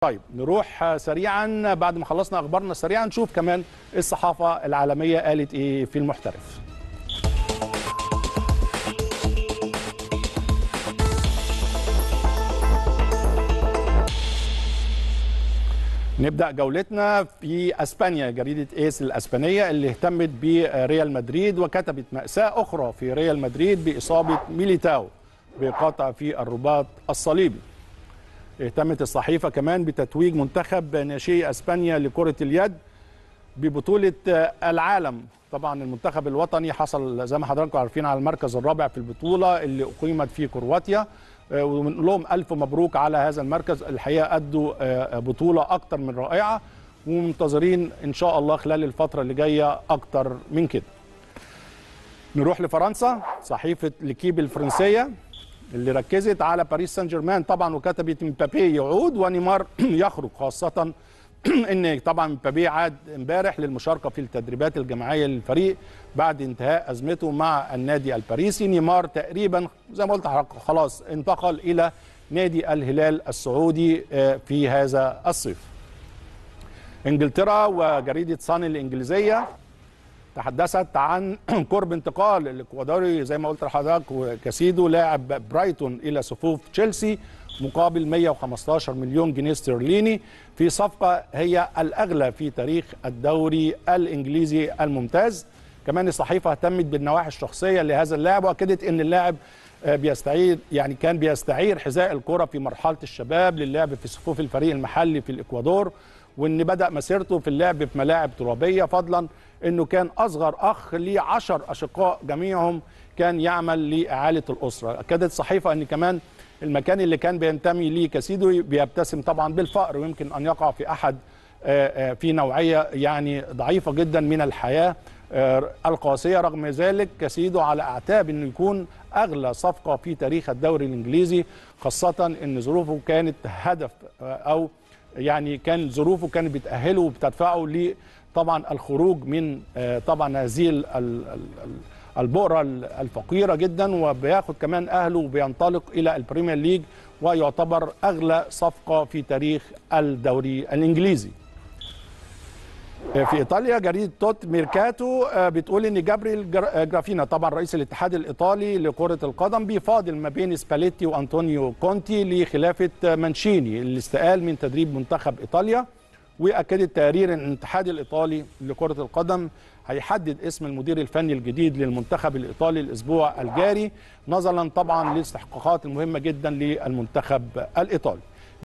طيب نروح سريعا بعد ما خلصنا اخبارنا سريعا نشوف كمان الصحافه العالميه قالت ايه في المحترف نبدا جولتنا في اسبانيا جريده ايس الاسبانيه اللي اهتمت بريال مدريد وكتبت ماساه اخرى في ريال مدريد باصابه ميليتاو بقطع في الرباط الصليبي اهتمت الصحيفه كمان بتتويج منتخب ناشئي اسبانيا لكره اليد ببطوله العالم طبعا المنتخب الوطني حصل زي ما حضراتكم عارفين على المركز الرابع في البطوله اللي اقيمت في كرواتيا ونقول لهم الف مبروك على هذا المركز الحقيقه ادوا بطوله اكتر من رائعه ومنتظرين ان شاء الله خلال الفتره اللي جايه اكتر من كده نروح لفرنسا صحيفه لكيب الفرنسيه اللي ركزت على باريس سان جيرمان طبعا وكتبت مبابي يعود ونيمار يخرج خاصه ان طبعا مبابي عاد امبارح للمشاركه في التدريبات الجماعيه للفريق بعد انتهاء ازمته مع النادي الباريسي نيمار تقريبا زي ما قلت خلاص انتقل الى نادي الهلال السعودي في هذا الصيف انجلترا وجريده صن الانجليزيه تحدثت عن قرب انتقال الاكوادوري زي ما قلت لحضرتك كاسيدو لاعب برايتون الى صفوف تشيلسي مقابل 115 مليون جنيه استرليني في صفقه هي الاغلى في تاريخ الدوري الانجليزي الممتاز كمان الصحيفه اهتمت بالنواحي الشخصيه لهذا اللاعب واكدت ان اللاعب بيستعير يعني كان بيستعير حذاء الكره في مرحله الشباب للعب في صفوف الفريق المحلي في الاكوادور وان بدا مسيرته في اللعب في ملاعب ترابيه فضلا انه كان اصغر اخ ليه 10 اشقاء جميعهم كان يعمل لاعاله الاسره اكدت الصحيفه ان كمان المكان اللي كان بينتمي ليه كاسيدو بيبتسم طبعا بالفقر ويمكن ان يقع في احد في نوعيه يعني ضعيفه جدا من الحياه القاسيه رغم ذلك كاسيدو على اعتاب انه يكون اغلى صفقه في تاريخ الدوري الانجليزي خاصه ان ظروفه كانت هدف او يعني كان ظروفه كانت بتاهله وبتدفعه ل طبعا الخروج من طبعا هذه البؤره الفقيره جدا وبياخد كمان اهله وبينطلق الى البريمير ليج ويعتبر اغلى صفقه في تاريخ الدوري الانجليزي. في ايطاليا جريده توت ميركاتو بتقول ان جابريل جرافينا طبعا رئيس الاتحاد الايطالي لكره القدم بيفاضل ما بين سباليتي وانطونيو كونتي لخلافه مانشيني اللي استقال من تدريب منتخب ايطاليا واكدت تقرير ان الاتحاد الايطالي لكره القدم هيحدد اسم المدير الفني الجديد للمنتخب الايطالي الاسبوع الجاري نظرا طبعا للاستحقاقات المهمه جدا للمنتخب الايطالي